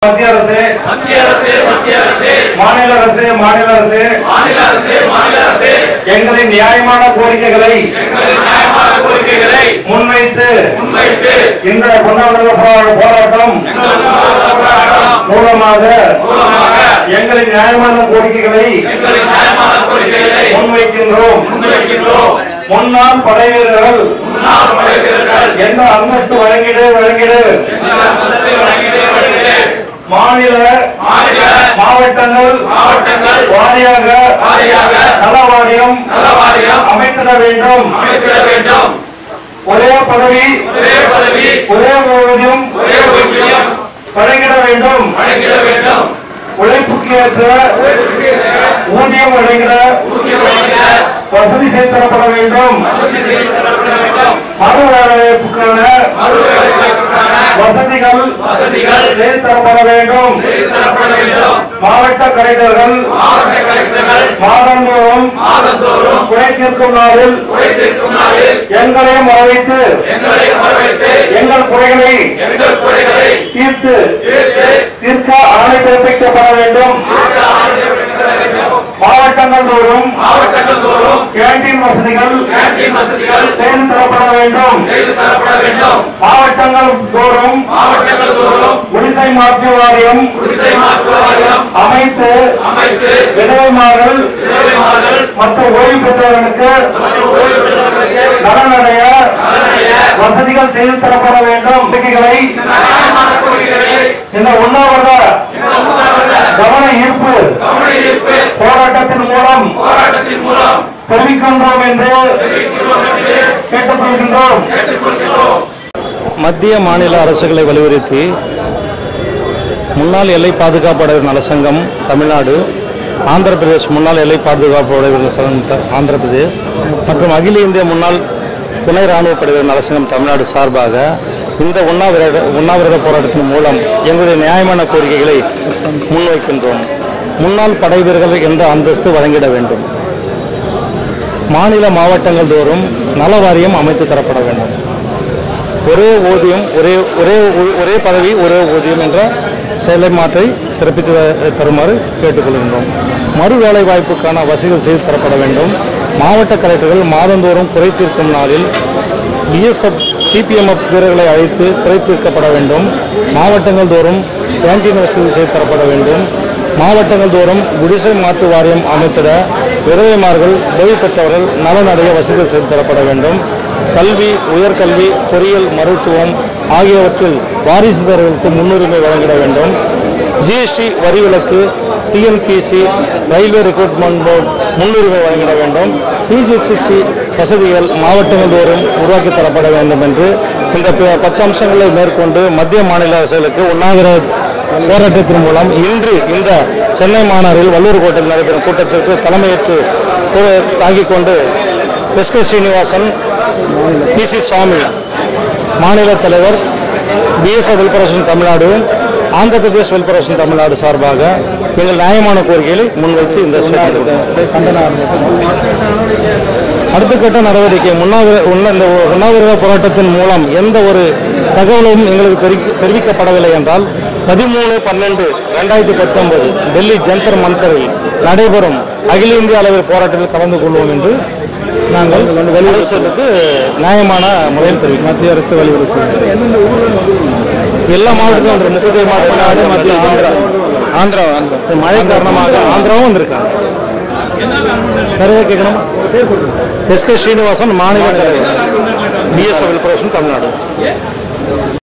மத்திய அரசு மத்திய அரசு மத்திய அரசு மாநில அரசு மாநில அரசு மாநில அரசு மாநில அரசு எங்களின் நியாயமான கோரிக்கைகளை எங்களின் நியாயமான கோரிக்கைகளை முன்வைத்து முன்வைத்து இந்த உண்ணாவிரத போரா- போராட்டம் எங்கள் போராட்டம் மூலமாக மூலமாக எங்களின் நியாயமான கோரிக்கைகளை எங்களின் நியாயமான கோரிக்கைகளை முன்வைக்கின்றோம் முன்வைக்கின்றோம் முன்னாள் படை வீரர்கள் முன்னாள் படை வீரர்கள் எந்த அந்தஸ்து வழங்கிடு வழங்கிடு எங்கள் அந்தஸ்தை வழங்கிடே வழங்கிடே மாநில மாநில மாவட்டங்கள் மாவட்டங்கள் வாரியாக வாரியாக நல வாரியம் நல வாரியம் அமைத்திட வேண்டும் அமைத்திட வேண்டும் ஒரே பதவி ஒரே பதவி ஒரே ஓய்வூதியம் ஒரே ஊதியம் வழங்கிட வேண்டும் வழங்கிட வேண்டும் உழைப்புக்கு ஏற்ற ஊதியம் வழங்கிட ஊதியம் வழங்கிட வசதி செய்து தரப்பட வேண்டும் வசதி செய்து தரப்பட வேண்டும் மறு வேலைவாய்ப்புக்கான மறுவேலைக்கான வசதிகள் வசதிகள் செய்து தரப்பட வேண்டும் செய்து தரப்பட வேண்டும் மாவட்ட கலெக்டர்கள் மாவட்ட கலெக்டர்கள் மாதந்தோறும் மாதந்தோறும் குறைத்திருக்கும் நாளில் உழைத்திருக்கும் நாளில் எங்களையும் வரவைத்து எங்களை வரவேற்று எங்கள் குறைகளை எங்கள் குறைகளை தீர்த்து தீர்த்து தீர்க்க ஆணை பிறப்பிக்கப்பட வேண்டும் மாவட்டங்கள் தோறும் மாவட்டங்கள் தோறும் கேண்டீன் வசதிகள் கேண்டீன் வசதிகள் செய்து தரப்பட வேண்டும் செய்து தரப்பட வேண்டும் மாவட்டங்கள் தோறும் மாவட்டங்கள் தோறும் குடிசை மாற்று வாரியம் குடிசை மாற்று வாரியம் அமைத்து அமைத்து விதவைமார்கள் விதவைமார்கள் மற்ற ஓய்வு பெற்றவர்களுக்கு மற்றும் ஓய்வு பெற்றவர்களுக்கு நலனடைய நலனடைய வசதிகள் செய்து தரப்பட வேண்டும் கோரிக்கைகளை நியாயமான கோரிக்கைகளை இந்த உண்ணாவிரத இந்த மூன்றாவது கவன ஈர்ப்பு கவன ஈர்ப்பு போராட்டத்தின் மூலம் போராட்டத்தின் மூலம் தெரிவிக்கின்றோம் என்று தெரிவிக்கிறோம் என்று கேட்டுக்கொள்கின்றோம் கேட்டுக்கொள்கிறோம் மத்திய மாநில அரசுகளை வலியுறுத்தி முன்னாள் எல்லை பாதுகாப்பு படையினர் நலசங்கம் தமிழ்நாடு ஆந்திர பிரதேஷ் முன்னாள் எல்லை பாதுகாப்பு படையினர் சங்கம் த- ஆந்திர பிரதேஷ் மற்றும் அகில இந்திய முன்னாள் துணை ராணுவ படையினர் நலசங்கம் தமிழ்நாடு சார்பாக இந்த உண்ணாவிரத உண்ணாவிரத போராட்டத்தின் மூலம் எங்களுடைய நியாயமான கோரிக்கைகளை முன்வைக்கின்றோம் முன்னாள் படை வீரர்கள் என்ற அந்தஸ்து வழங்கிட வேண்டும் மாநில மாவட்டங்கள் தோறும் நல வாரியம் அமைத்து தரப்பட வேண்டும் ஒரே ஊதியம் ஒரே ஒரே ஊ- ஒரே பதவி ஒரே ஊதியம் என்ற செயலை மாற்றி சிறப்பித்து த- தருமாறு கேட்டுக்கொள்கின்றோம் மறு வேலை வாய்ப்புக்கான வசதிகள் செய்து தரப்பட வேண்டும் மாவட்ட கலெக்டர்கள் மாதந்தோறும் குறைத்திருக்கும் நாளில் பிஎஸ்எஃப் சிபிஎம்எஃப் வீரர்களை அழைத்து குறைத்திருக்கப்பட வேண்டும் மாவட்டங்கள் தோறும் கேண்டீன் வசதி செய்து தரப்பட வேண்டும் மாவட்டங்கள் தோறும் குடிசை மாற்று வாரியம் அமைத்திட விதவைமார்கள் ஓய்வு பெற்றவர்கள் நலனடைய வசதிகள் செய்து தரப்பட வேண்டும் கல்வி உயர்கல்வி பொறியியல் மருத்துவம் ஆகியவற்றில் வாரிசுதாரர்களுக்கு முன்னுரிமை வழங்கிட வேண்டும் ஜிஎஸ்டி வரி விலக்கு டிஎன்பிசி ரயில்வே ரெக்ரூட்மெண்ட் போர்டு முன்னுரிமை வழங்கிட வேண்டும் சிஜிசிசி வசதிகள் மாவட்டங்கள் தோறும் உருவாக்கி தரப்பட வேண்டும் என்று இந்த ப- பத்து அம்சங்களை மேற்கொண்டு மத்திய மாநில அரசுகளுக்கு உண்ணாவிரத போராட்டத்தின் மூலம் இன்று இந்த சென்னை மாநகரில் வள்ளூர் கோட்டையில் நடைபெறும் கூட்டத்திற்கு தலைமையேற்று கு- தாங்கிக் கொண்டு S K Srinivasan P C Swamy மாநில தலைவர் பிஎஸ்எஃப் வெல்பரேஷன் தமிழ்நாடு ஆந்திர பிரதேஷ் வெல்பரேஷன் தமிழ்நாடு சார்பாக எங்கள் நியாயமான கோரிக்கைகளை முன்வைத்து இந்த கண்டன அடுத்த கட்ட நடவடிக்கை உண்ணாவிர உண்ண- இந்த உண்ணாவிரத போராட்டத்தின் மூலம் எந்த ஒரு தகவலும் எங்களுக்கு தெரிவி- தெரிவிக்கப்படவில்லை என்றால் பதிமூணு பன்னெண்டு ரெண்டாயிரத்தி பத்தொன்பது டெல்லி ஜந்தர் மந்தரில் நடைபெறும் அகில இந்திய அளவில் போராட்டத்தில் கலந்து கொள்வோம் என்று நாங்கள் வெளியுறவுக்கு நியாயமான முறையில் தெரிவிக்கும் மத்திய அரசு வலியுறுத்தும் எல்லா மாவட்டத்திலும் வந்துடும் முப்பத்தி மாவட்டம் மத்திய ஆந்திரா ஆந்திரா ஆந்திரா மழை காரணமாக ஆந்திராவும் வந்திருக்காங்க நிறைய கேட்கணும் எஸ் கே ஸ்ரீனிவாசன் மாநில தலைவர் பிஎஸ்எஃப் தமிழ்நாடு